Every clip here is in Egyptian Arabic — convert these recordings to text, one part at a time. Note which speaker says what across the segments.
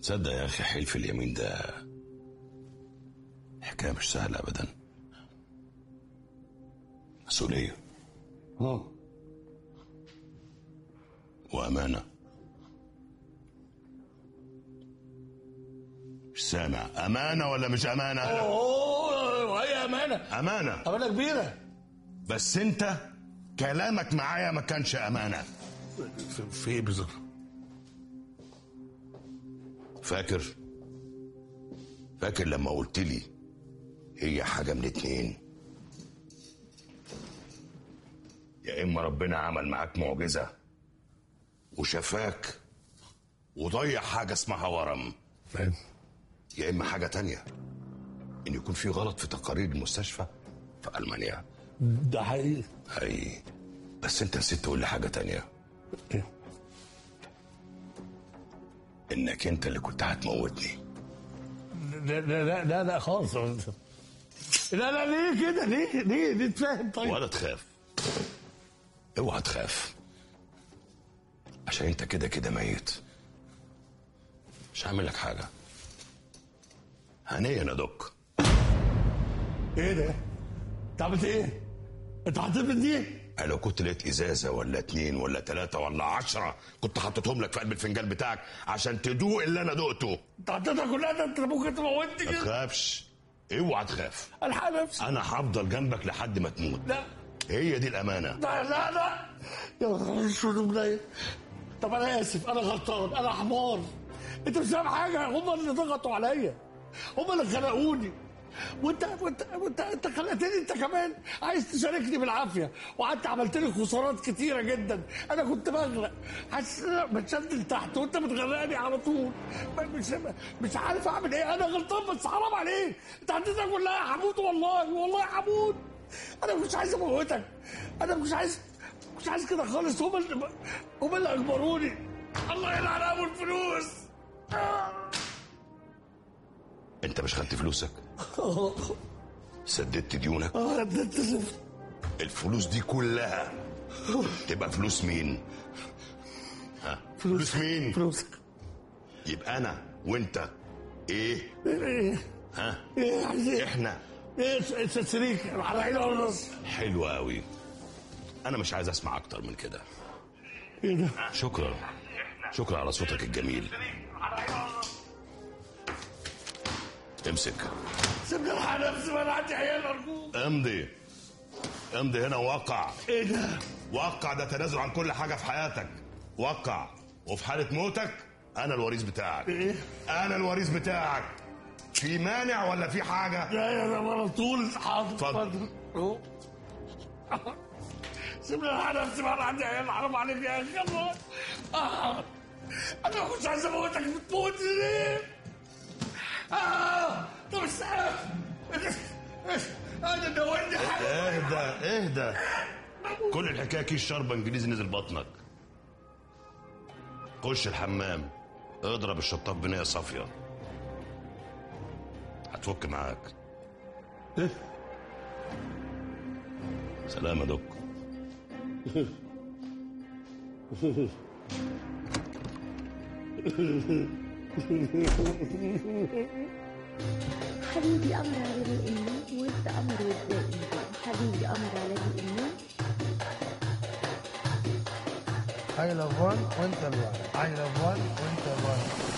Speaker 1: تصدق يا اخي حلف اليمين ده حكايه مش سهله ابدا مسؤوليه
Speaker 2: اه
Speaker 1: وامانه مش سامع امانه ولا مش امانه
Speaker 2: اوه هي امانه
Speaker 1: امانه
Speaker 2: امانه كبيره
Speaker 1: بس انت كلامك معايا ما كانش امانه
Speaker 2: في, في ايه بالظبط؟
Speaker 1: فاكر فاكر لما قلت لي هي حاجه من اتنين يا اما ربنا عمل معاك معجزه وشفاك وضيع حاجه اسمها ورم
Speaker 2: فاهم
Speaker 1: يا اما حاجه تانية ان يكون في غلط في تقارير المستشفى في المانيا
Speaker 2: ده حقيقي
Speaker 1: هي بس انت نسيت تقول لي حاجه تانية
Speaker 2: إيه؟
Speaker 1: انك انت اللي كنت هتموتني
Speaker 2: لا لا لا لا, لا خالص لا لا ليه كده ليه ليه ليه تفهم طيب
Speaker 1: ولا تخاف اوعى تخاف عشان انت كده كده ميت مش هعمل لك حاجه هنيا يا دوك
Speaker 2: ايه ده؟ انت عملت ايه؟ انت حطيت من دي؟
Speaker 1: أنا لو كنت لقيت ازازه ولا اتنين ولا تلاته ولا عشرة كنت حطيتهم لك في قلب الفنجان بتاعك عشان تدوق اللي انا دقته
Speaker 2: انت حطيتها كلها ده انت ممكن تموتني
Speaker 1: ما
Speaker 2: كده
Speaker 1: تخافش اوعى تخاف
Speaker 2: الحق نفسي
Speaker 1: انا هفضل جنبك لحد ما تموت
Speaker 2: لا
Speaker 1: هي دي الامانه
Speaker 2: لا لا لا يا نهار اسود ومنيل طب انا اسف انا غلطان انا حمار انت مش فاهم حاجه هم اللي ضغطوا عليا هم اللي خلقوني وانت وانت وانت انت خلقتني انت كمان عايز تشاركني بالعافيه وقعدت عملت لي خسارات كتيره جدا انا كنت بغرق حاسس ان انا بتشد لتحت وانت بتغرقني على طول مش مش عارف اعمل ايه انا غلطان بس حرام عليك انت عديتها كلها هموت والله والله هموت انا مش عايز اموتك انا مش عايز مش عايز كده خالص هم اللي هم اللي اجبروني الله يلعن ابو الفلوس
Speaker 1: انت مش خدت فلوسك سددت ديونك
Speaker 2: اه رددت زفت
Speaker 1: الفلوس دي كلها تبقى فلوس مين ها فلوس مين
Speaker 2: فلوسك
Speaker 1: يبقى انا وانت ايه
Speaker 2: ايه
Speaker 1: ها
Speaker 2: ايه عايز ايه
Speaker 1: احنا
Speaker 2: ايه س- س- شريك على عيني وعلى راسي
Speaker 1: حلو قوي انا مش عايز اسمع اكتر من كده
Speaker 2: ايه ده
Speaker 1: شكرا شكرا على صوتك الجميل امسك
Speaker 2: سيبني الحق نفسي وانا عندي عيال ارجوك
Speaker 1: امضي امضي هنا وقع
Speaker 2: ايه ده
Speaker 1: وقع ده تنازل عن كل حاجه في حياتك وقع وفي حاله موتك انا الوريث بتاعك
Speaker 2: ايه
Speaker 1: انا الوريث بتاعك في مانع ولا في حاجه
Speaker 2: لا يا ده على طول حاضر
Speaker 1: اتفضل.
Speaker 2: اهو سيبني الحق نفسي وانا عندي عيال حرام عليك يا اخي الله آه. انا ما كنتش عايز اموتك بتموتني ليه؟ اه طب استنى انا دورني حاجه
Speaker 1: اهدى اهدى كل الحكايه كيس شرب انجليزي نزل بطنك خش الحمام اضرب الشطاف بنيه صافيه هتفك معاك
Speaker 2: إيه؟
Speaker 1: سلام يا دوك
Speaker 3: حبيبي أمر على الإيمان وأنت أمر والدائم حبيبي أمر على الإيمان
Speaker 4: I love one وانت الواحد I love one وانت الواحد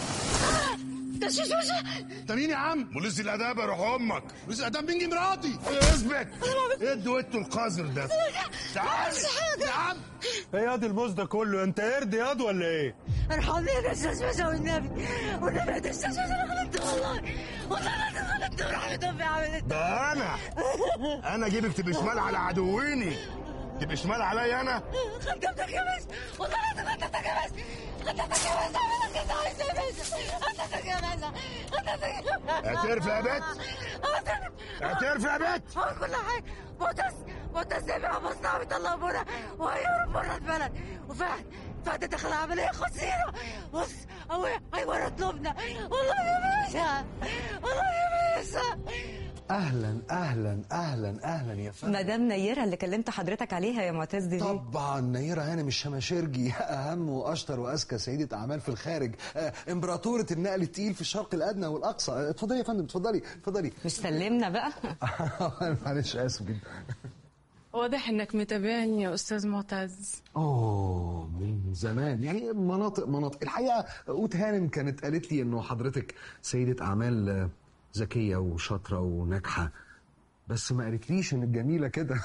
Speaker 1: انت مين يا عم؟ بوليس الاداب يا روح امك بوليس الاداب مين مراتي؟ اثبت ايه الدويتو القذر ده؟ تعال يا عم
Speaker 4: ايه ياض الموز ده كله انت قرد ياض ولا ايه؟
Speaker 5: ارحمني يا دشاشة والنبي والنبي يا دشاشة انا غلطت والله والله انا غلطت ورحمة امي عملت
Speaker 1: ده انا انا اجيبك تبقى شمال على عدويني تبقى شمال عليا انا
Speaker 5: خدمتك يا باشا والله انا خدمتك يا باشا خدمتك يا باشا عملت كده عايز يا باشا خدمتك يا باشا خدمتك يا باشا
Speaker 1: اعترف يا بت
Speaker 5: اعترف
Speaker 1: اعترف يا بت
Speaker 5: هو كل حاجة معتز معتز سامع مصنع بيطلع بره وهيهرب بره البلد وفهد فهد دخل عملية خطيرة بص هو هيورط لبنى والله يا باشا والله يا باشا
Speaker 6: اهلا اهلا اهلا اهلا يا فندم
Speaker 7: مدام نيرة اللي كلمت حضرتك عليها يا معتز بيه
Speaker 6: طبعا نيرة هانم الشماشرجي اهم واشطر واذكى سيده اعمال في الخارج آه، امبراطوره النقل التقيل في الشرق الادنى والاقصى آه، اتفضلي يا فندم اتفضلي اتفضلي
Speaker 7: مش سلمنا بقى
Speaker 6: معلش اسف جدا
Speaker 8: واضح انك متابعني يا استاذ معتز
Speaker 6: اوه من زمان يعني مناطق مناطق الحقيقه قوت هانم كانت قالت لي انه حضرتك سيده اعمال آه، ذكيه وشاطره وناجحه بس ما قالتليش انك جميله كده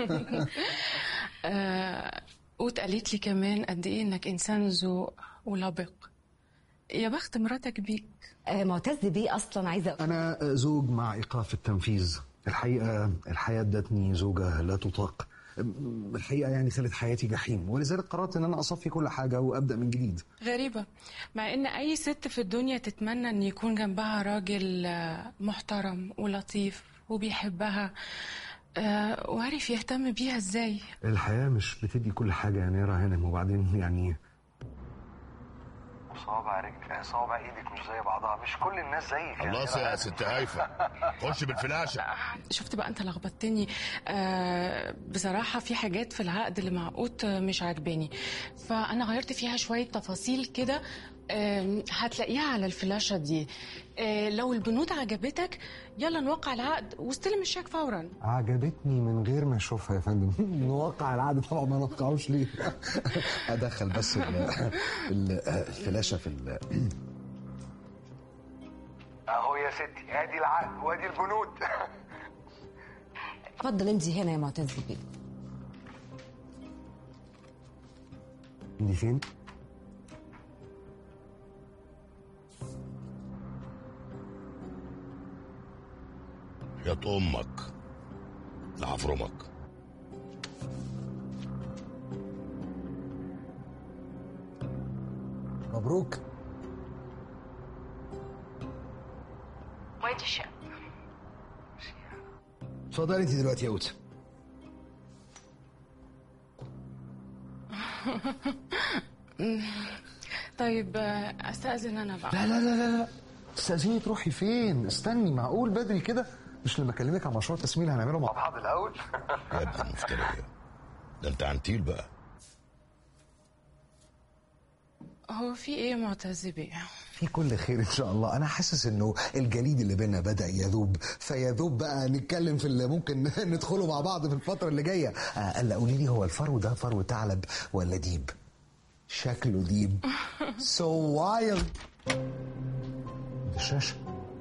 Speaker 8: آه قوت قالت لي كمان قد ايه انك انسان ذوق ولبق يا بخت مراتك بيك
Speaker 7: آه، معتز بيه اصلا عايزه
Speaker 6: انا زوج مع ايقاف التنفيذ الحقيقه الحياه ادتني زوجه لا تطاق الحقيقه يعني خلت حياتي جحيم ولذلك قررت ان انا اصفي كل حاجه وابدا من جديد
Speaker 8: غريبة مع ان اي ست في الدنيا تتمنى ان يكون جنبها راجل آه، محترم ولطيف وبيحبها آه وعارف يهتم بيها ازاي
Speaker 6: الحياه مش بتدي كل حاجه يا نيرة هانم وبعدين يعني صوابع رجل صوابع ايدك مش زي بعضها مش كل الناس زيك
Speaker 1: خلاص يا ست هايفه خش بالفلاشه
Speaker 8: شفت بقى انت لخبطتني آه بصراحة في حاجات في العقد اللي مع قوت آه، مش عاجباني فأنا غيرت فيها شوية تفاصيل كده آه هتلاقيها على الفلاشة دي آه لو البنود عجبتك يلا نوقع العقد واستلم الشيك فورا
Speaker 6: عجبتني من غير ما اشوفها يا فندم نوقع العقد طبعا ما نوقعوش ليه ادخل بس ال- ال- الفلاشه في ال اهو يا ستي ادي العقد وادي البنود
Speaker 7: اتفضل انت هنا يا معتز بيه
Speaker 6: دي فين؟
Speaker 1: يا امك لعفرمك
Speaker 6: مبروك
Speaker 8: وادي الشقة
Speaker 6: اتفضلي انت دلوقتي يا اوت
Speaker 8: طيب آه، استأذن أنا بقى
Speaker 6: لا لا لا لا لا تستأذني تروحي فين؟ استني معقول بدري كده؟ مش لما اكلمك عن مشروع تسميل هنعمله مع بعض الاول؟
Speaker 1: يا ابن المفترية ده انت عنتيل بقى
Speaker 8: هو في ايه يا معتز بيه
Speaker 6: في كل خير ان شاء الله انا حاسس انه الجليد اللي بينا بدا يذوب فيذوب بقى نتكلم في اللي ممكن ندخله مع بعض في الفتره اللي جايه آه قال قولي لي هو الفرو ده فرو ثعلب ولا ديب شكله ديب سو وايلد دي الشاشه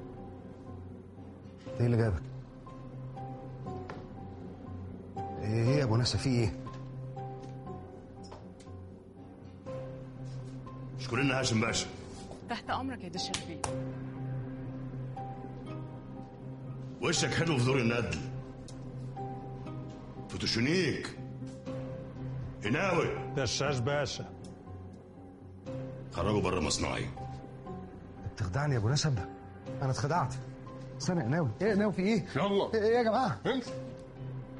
Speaker 6: ايه اللي جابك ايه يا ابو نسا في ايه
Speaker 1: اشكرنا هاشم باشا
Speaker 8: تحت أمرك يا دش البيه
Speaker 1: وشك حلو في دور الندل فتوشونيك هناوي
Speaker 9: دشاش باشا
Speaker 1: خرجوا بره مصنعي
Speaker 6: بتخدعني يا ابو نسب انا اتخدعت استنى يا ناوي ايه يا ناوي في ايه
Speaker 9: يلا.
Speaker 6: ايه يا جماعه